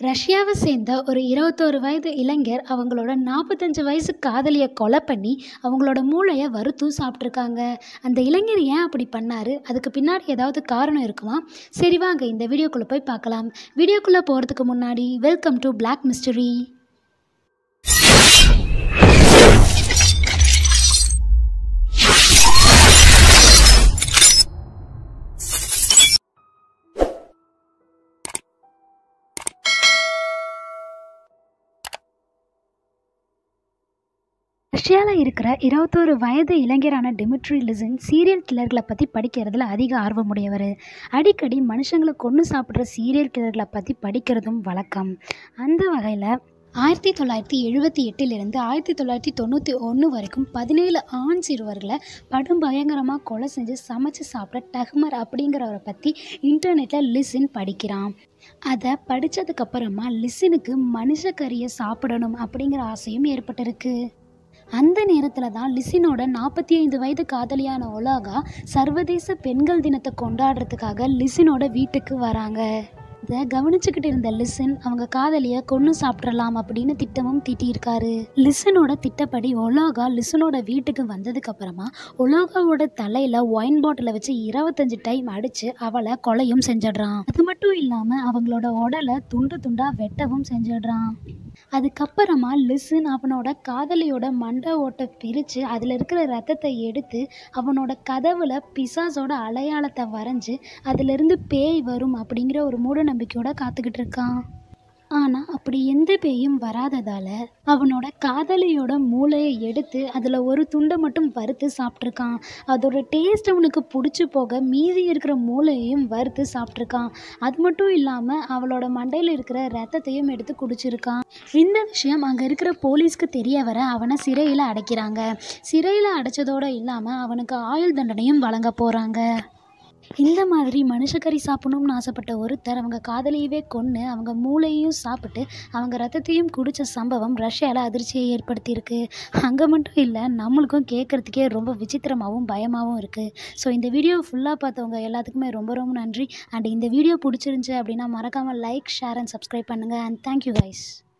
ரஷ்யாவை சேர்ந்த ஒரு இருபத்தோரு வயது இளைஞர் அவங்களோட நாற்பத்தஞ்சு வயசு காதலியை கொலை பண்ணி அவங்களோட மூளையை வறுத்தும் சாப்பிட்ருக்காங்க அந்த இளைஞர் ஏன் அப்படி பண்ணார் அதுக்கு பின்னாடி ஏதாவது காரணம் இருக்குமா சரி வாங்க இந்த வீடியோக்குள்ளே போய் பார்க்கலாம் வீடியோக்குள்ளே போகிறதுக்கு முன்னாடி வெல்கம் டு Black மிஸ்டரி ரஷ்யாவில் இருக்கிற இருபத்தோரு வயது இளைஞரான டிமிட்ரி லிசன் சீரியல் கில்லர்களை பற்றி படிக்கிறதுல அதிக ஆர்வமுடையவர் அடிக்கடி மனுஷங்களை கொன்று சாப்பிட்ற சீரியல் கில்லர்களை பற்றி படிக்கிறதும் வழக்கம் அந்த வகையில் ஆயிரத்தி தொள்ளாயிரத்தி எழுபத்தி எட்டிலிருந்து ஆயிரத்தி தொள்ளாயிரத்தி தொண்ணூற்றி ஒன்று வரைக்கும் பதினேழு ஆண் சிறுவர்களை படும் பயங்கரமாக கொலை செஞ்சு சமைச்சு சாப்பிட்ற டஹ்மர் அப்படிங்கிறவரை பற்றி இன்டர்நெட்டில் லிசின் படிக்கிறான் அதை படித்ததுக்கப்புறமா லிசினுக்கு மனுஷக்கறியை சாப்பிடணும் அப்படிங்கிற ஆசையும் ஏற்பட்டிருக்கு அந்த நேரத்தில் தான் லிசினோட நாற்பத்தி ஐந்து வயது காதலியான ஒலாகா சர்வதேச பெண்கள் தினத்தை கொண்டாடுறதுக்காக லிசினோட வீட்டுக்கு வராங்க இதை கவனிச்சுக்கிட்டு இருந்த லிசன் அவங்க காதலியை கொன்று சாப்பிட்றலாம் அப்படின்னு திட்டமும் தீட்டியிருக்காரு லிசனோட திட்டப்படி ஒலாகா லிசனோட வீட்டுக்கு வந்ததுக்கு அப்புறமா ஒலாகாவோட தலையில ஒயின் பாட்டிலை வச்சு இருபத்தஞ்சு டைம் அடிச்சு அவளை கொலையும் செஞ்சிடுறான் அது மட்டும் இல்லாம அவங்களோட உடலை துண்டு துண்டா வெட்டவும் செஞ்சிடுறான் அதுக்கப்புறமா லிசன் அவனோட காதலியோட மண்டை ஓட்டை பிரித்து அதில் இருக்கிற ரத்தத்தை எடுத்து அவனோட கதவுல பிசாஸோட அடையாளத்தை வரைஞ்சி அதிலிருந்து பேய் வரும் அப்படிங்கிற ஒரு மூட நம்பிக்கையோட காத்துக்கிட்டு இருக்கான் ஆனால் அப்படி எந்த பேயும் வராததால் அவனோட காதலியோட மூளையை எடுத்து அதில் ஒரு துண்டை மட்டும் வறுத்து சாப்பிட்ருக்கான் அதோட டேஸ்ட் அவனுக்கு பிடிச்சி போக மீதி இருக்கிற மூளையையும் வறுத்து சாப்பிட்ருக்கான் அது மட்டும் இல்லாமல் அவளோட மண்டையில் இருக்கிற ரத்தத்தையும் எடுத்து குடிச்சிருக்கான் இந்த விஷயம் அங்கே இருக்கிற போலீஸ்க்கு தெரிய வர அவனை சிறையில் அடைக்கிறாங்க சிறையில் அடைச்சதோடு இல்லாமல் அவனுக்கு ஆயுள் தண்டனையும் வழங்க போகிறாங்க இந்த மாதிரி மனுஷக்கறி சாப்பிடணும்னு ஆசைப்பட்ட ஒருத்தர் அவங்க காதலியவே கொன்று அவங்க மூளையையும் சாப்பிட்டு அவங்க ரத்தத்தையும் குடித்த சம்பவம் ரஷ்யாவில் அதிர்ச்சியை ஏற்படுத்தியிருக்கு அங்கே மட்டும் இல்லை நம்மளுக்கும் கேட்குறதுக்கே ரொம்ப விசித்திரமாகவும் பயமாகவும் இருக்குது ஸோ இந்த வீடியோ ஃபுல்லாக பார்த்தவங்க எல்லாத்துக்குமே ரொம்ப ரொம்ப நன்றி அண்ட் இந்த வீடியோ பிடிச்சிருந்துச்சி அப்படின்னா மறக்காமல் லைக் ஷேர் அண்ட் சப்ஸ்கிரைப் பண்ணுங்கள் அண்ட் தேங்க்யூ கைஸ்